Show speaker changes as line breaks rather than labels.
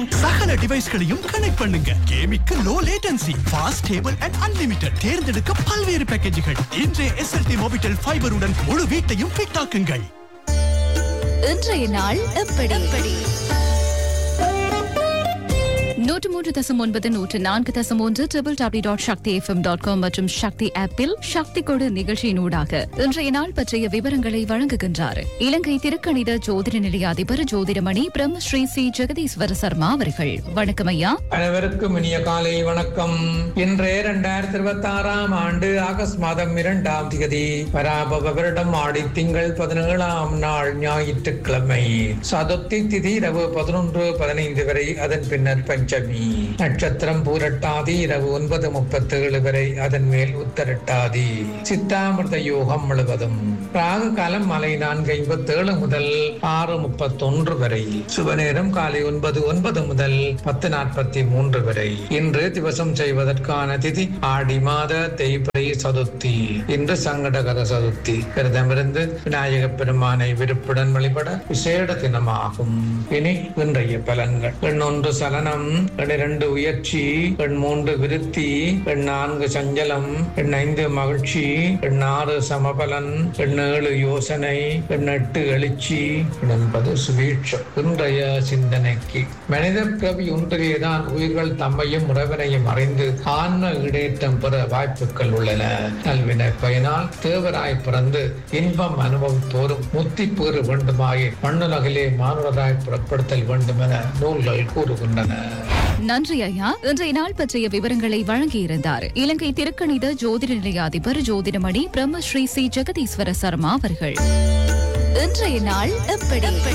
சகல டிவைஸ்களையும் கனெக்ட் பண்ணுங்க கேமிற்கு low latency fast stable and unlimited தேர்ந்தெடுக்க பல்வேறு பேக்கேஜுகள் இன்றைய எஸ்எல்டி மொபிட்டல் ஃபைபருடன் முழு வீட்டையும் ஃபிட் ஆக்குங்கள்
இன்றைய நாள் எப்படி எப்படி நூற்று மூன்று தசம் ஒன்பது நூற்று நான்கு தசம் ஒன்று triple W dot Sakthi F M dot com மற்றும் சக்தி ஆப்பில் சக்தி கொடு நிகழ்ச்சியினூடாக இன்றைய நாள் பற்றிய விவரங்களை வழங்குகின்றார் இலங்கை திருக்கணித ஜோதிட நிலைய அதிபர் ஜோதிடமணி பிரம்மஸ்ரீ சி ஜெகதீஸ்வர சர்மா அவர்கள் வணக்கம் ஐயா
அனைவருக்கும் இனிய காலை வணக்கம் இன்று இரண்டாயிரத்தி இருபத்தி ஆறாம் ஆண்டு ஆகஸ்ட் மாதம் இரண்டாம் தேதி பராபவ வருடம் ஆடி திங்கள் பதினேழாம் நாள் ஞாயிற்றுக்கிழமை சதுர்த்தி திதி இரவு பதினொன்று பதினைந்து வரை அதன் பின்னர் பஞ்சமி நட்சத்திரம் பூரட்டாதி இரவு ஒன்பது முப்பத்தி ஏழு வரை அதன் மேல் உத்தரட்டாதி சித்தாமிர்த யோகம் முழுவதும் ராகு காலம் மாலை நான்கு ஐம்பத்தி ஏழு முதல் ஆறு முப்பத்தொன்று வரை சுப நேரம் காலை ஒன்பது ஒன்பது முதல் பத்து நாற்பத்தி மூன்று வரை இன்று திவசம் செய்வதற்கான திதி ஆடி மாத தேய்பிரை சதுர்த்தி இன்று சங்கடகர சதுர்த்தி விரதமிருந்து விநாயக பெருமானை விருப்புடன் வழிபட விசேட தினமாகும் இனி இன்றைய பலன்கள் எண் ஒன்று சலனம் எண் இரண்டு உயர்ச்சி எண் மூன்று விருத்தி எண் நான்கு சஞ்சலம் எண் ஐந்து மகிழ்ச்சி எண் ஆறு சமபலன் எண் ஏழு யோசனை எண் எட்டு எழுச்சி என்பது சுவீட்சம் இன்றைய சிந்தனைக்கு மனித பிறவி ஒன்றிலேதான் உயிர்கள் தம்மையும் உறவினையும் அறிந்து ஆன்ம இடேற்றம் பெற வாய்ப்புகள் உள்ளன நல்வினை பயனால் தேவராய் பிறந்து இன்பம் அனுபவத்தோறும் முத்தி பெற வேண்டுமாய் மண்ணுலகிலே மானுடராய் புறப்படுத்தல் வேண்டும் என நூல்கள் கூறுகின்றன
நன்றி ஐயா இன்றைய நாள் பற்றிய விவரங்களை வழங்கியிருந்தார் இலங்கை திருக்கணித ஜோதிட நிலைய அதிபர் ஜோதிடமணி பிரம்மஸ்ரீ சி ஜெகதீஸ்வர சர்மா அவர்கள் இன்றைய நாள் எப்படி